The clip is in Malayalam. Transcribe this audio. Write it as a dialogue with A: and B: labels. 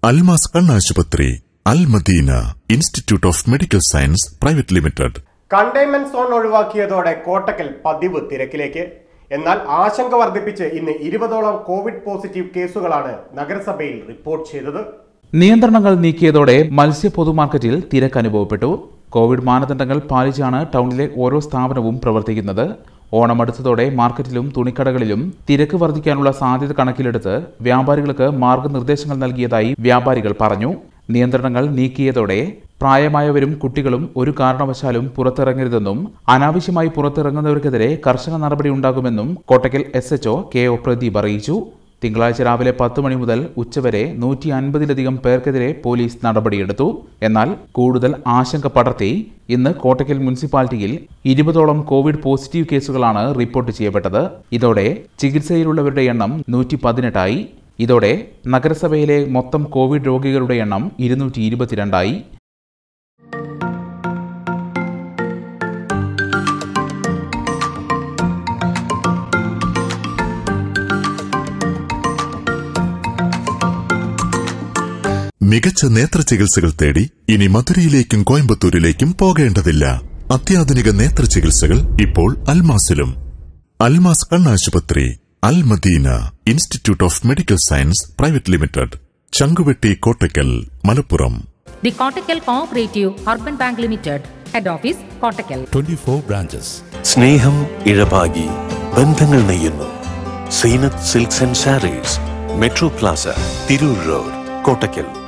A: അൽമാസ് കണ്ണാശുപത്രി Al Madina institute of medical science private limited
B: containment zone ഒഴിവാക്കിയതോടെ കോട്ടക്കൽ പതിവ് തിരക്കിലേക്ക് എന്നാൽ ആശങ്ക വർദ്ധിപ്പിച്ച് ഇന്ന് ഇരുപതോളം കോവിഡ് പോസിറ്റീവ് കേസുകളാണ് നഗരസഭയിൽ റിപ്പോർട്ട് ചെയ്തത്
C: നിയന്ത്രണങ്ങൾ നീക്കിയതോടെ മത്സ്യ പൊതുമാർക്കറ്റിൽ തിരക്ക് അനുഭവപ്പെട്ടു കോവിഡ് മാനദണ്ഡങ്ങൾ പാലിച്ചാണ് ടൗണിലെ ഓരോ സ്ഥാപനവും പ്രവർത്തിക്കുന്നത് ഓണം അടുത്തതോടെ മാർക്കറ്റിലും തുണിക്കടകളിലും തിരക്ക് വർദ്ധിക്കാനുള്ള സാധ്യത കണക്കിലെടുത്ത് വ്യാപാരികൾക്ക് മാർഗനിർദ്ദേശങ്ങൾ നൽകിയതായി വ്യാപാരികൾ പറഞ്ഞു നിയന്ത്രണങ്ങൾ നീക്കിയതോടെ പ്രായമായവരും കുട്ടികളും ഒരു കാരണവശാലും പുറത്തിറങ്ങരുതെന്നും അനാവശ്യമായി പുറത്തിറങ്ങുന്നവർക്കെതിരെ കർശന നടപടി ഉണ്ടാകുമെന്നും Kottakkal S HO K O Pradeep അറിയിച്ചു തിങ്കളാഴ്ച രാവിലെ പത്ത് മണി മുതൽ ഉച്ചവരെ നൂറ്റി അൻപതിലധികം പേർക്കെതിരെ പോലീസ് നടപടിയെടുത്തു എന്നാൽ കൂടുതൽ ആശങ്ക പടർത്തി ഇന്ന് കോട്ടക്കൽ മുനിസിപ്പാലിറ്റിയിൽ ഇരുപതോളം കോവിഡ് പോസിറ്റീവ് കേസുകളാണ് റിപ്പോർട്ട് ചെയ്യപ്പെട്ടത് ഇതോടെ ചികിത്സയിലുള്ളവരുടെ എണ്ണം നൂറ്റി പതിനെട്ടായി ഇതോടെ നഗരസഭയിലെ മൊത്തം കോവിഡ് രോഗികളുടെ എണ്ണം ഇരുന്നൂറ്റി ഇരുപത്തിരണ്ടായി
A: മികച്ച നേത്ര ചികിത്സകൾ തേടി ഇനി മധുരയിലേക്കും കോയമ്പത്തൂരിലേക്കും പോകേണ്ടതില്ല അത്യാധുനിക നേത്ര ചികിത്സകൾ ഇപ്പോൾ അൽമാസിലും അൽമാസ് കണ്ണാശുപത്രി Al Madina institute of medical science private limited Changuvetty Kottakkal Malappuram
D: The Kottakkal Cooperative Urban Bank Limited, Head Office, Kottakkal.
E: 24 branches.
F: സ്നേഹം ഇഴപാകി ബന്ധങ്ങൾ നെയ്യുന്നു Zeenath silks and sarees metro plaza Tirur road Kottakkal